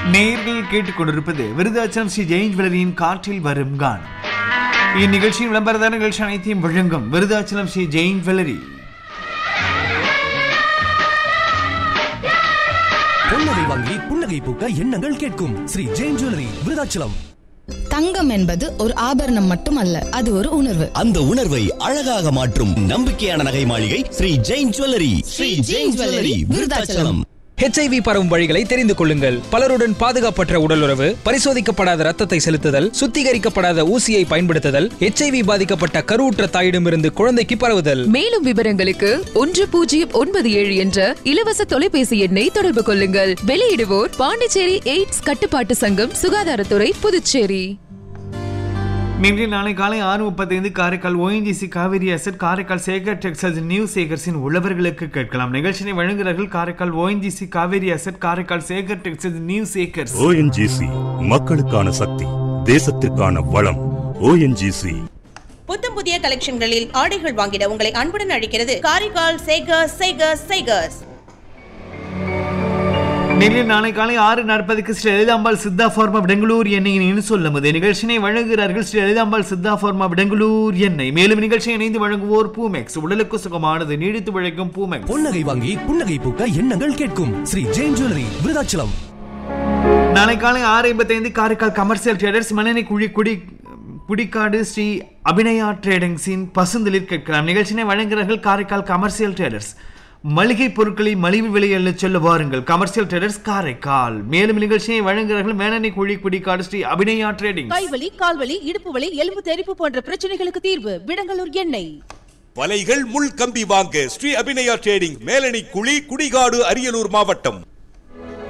நேர்கள் கேட்டுக்கொண்டிருப்பது விருதாச்சலம் ஸ்ரீ ஜெயின் ஜுவல்லரியின் காற்றில் வரும் கானம் இந்நிகழ்ச்சியின் விளம்பரதார நிகழ்ச்சி அனைத்தையும் வழங்கும் விருதாச்சலம் ஸ்ரீ ஜெயின் ஜுவல்லரி பொன்னகை வாங்கி புன்னகை பூக்க எண்ணங்கள் கேட்கும் ஸ்ரீ ஜெயின் ஜுவல்லரி விருதாச்சலம் தங்கம் என்பது ஒரு ஆபரணம் மட்டுமல்ல அது ஒரு உணர்வு அந்த உணர்வை அழகாக மாற்றும் நம்பிக்கையான நகை மாளிகை Shri Jain jewellery Shri Jain jewellery Virudhachalam HIV பரவும் வழிகளை தெரிந்து கொள்ளுங்கள் பலருடன் பாதுகாப்பற்ற உடலுறவு பரிசோதிக்கப்படாத ரத்தத்தை செலுத்துதல் சுத்திகரிக்கப்படாத ஊசியை பயன்படுத்துதல் ஹெச்ஐவி பாதிக்கப்பட்ட கருவுற்ற தாயிடமிருந்து குழந்தைக்கு பரவுதல் மேலும் விவரங்களுக்கு ஒன்று பூஜ்ஜியம் ஒன்பது ஏழு என்ற இலவச தொலைபேசி எண்ணை தொடர்பு கொள்ளுங்கள் வெளியிடுவோர் பாண்டிச்சேரி எய்ட்ஸ் கட்டுப்பாட்டு சங்கம் சுகாதாரத்துறை புதுச்சேரி மீண்டும் நாளை காலை ஆறு முப்பத்தைந்து Karaikal ONGC Cauvery asset Karaikal Sekar textiles new சேகர்ஸின் உழவர்களுக்கு கேட்கலாம் நிகழ்ச்சியை வழங்குகிறார்கள் Karaikal ONGC Cauvery asset Karaikal Sekar textiles new Sekars ONGC மக்களுக்கான சக்தி தேசத்திற்கான வளம் ஓஎன்ஜிசி புத்தம் புதிய கலெக்ஷன்களில் ஆடைகள் வாங்கிட உங்களை அன்புடன் அழைக்கிறது காரைக்கால் சேகர்ஸ் சேகர்ஸ் சேகர்ஸ் நெல்லில் நாளை காலை ஆறு நாற்பதுக்கு ஸ்ரீ லலிதாம்பாள் சித்தா ஃபார்மா பெங்களூர் எண்ணெயின் இனி சொல்லும்போது நிகழ்ச்சியை வழங்குகிறார்கள் ஸ்ரீ லலிதாம்பாள் சித்தா ஃபார்மா பெங்களூர் எண்ணெய் மேலும் நிகழ்ச்சியை இணைந்து வழங்குவோர் பூமெக்ஸ் உடலுக்கு சுகமானது நீடித்து உழைக்கும் பூமெக்ஸ் பொன்னகை வாங்கி புன்னகை பூக்க எண்ணங்கள் கேட்கும் ஸ்ரீ ஜெயின் ஜுவல்லரி விருதாச்சலம் நாளை காலை ஆறு ஐம்பத்தைந்து காரைக்கால் கமர்ஷியல் ட்ரேடர்ஸ் மணனை குழி குடி குடிக்காடு ஸ்ரீ அபிநயா ட்ரேடிங்ஸின் பசுந்தளிர் கேட்கலாம் நிகழ்ச்சியை வழங்குகிறார்கள் காரைக்கால் கமர்ஷியல் ட்ரேடர்ஸ் மளிகை பொருட்களை மலிவு விலையில் சொல்ல வாருங்கள் கமர்ஷியல் ட்ரேடர்ஸ் காரைக்கால் மேலும் நிகழ்ச்சியை வழங்குகிறார்கள் மேனனை குழி குடிக்காடு ஸ்ரீ அபிநயா ட்ரேடிங் கைவலி கால்வலி இடுப்பு வலி எலும்பு தெறிப்பு போன்ற பிரச்சனைகளுக்கு தீர்வு விடங்கலூர் எண்ணெய் வலைகள் முள் கம்பி வாங்க ஸ்ரீ அபிநயா ட்ரேடிங் மேலணி குழி குடிகாடு அரியலூர் மாவட்டம்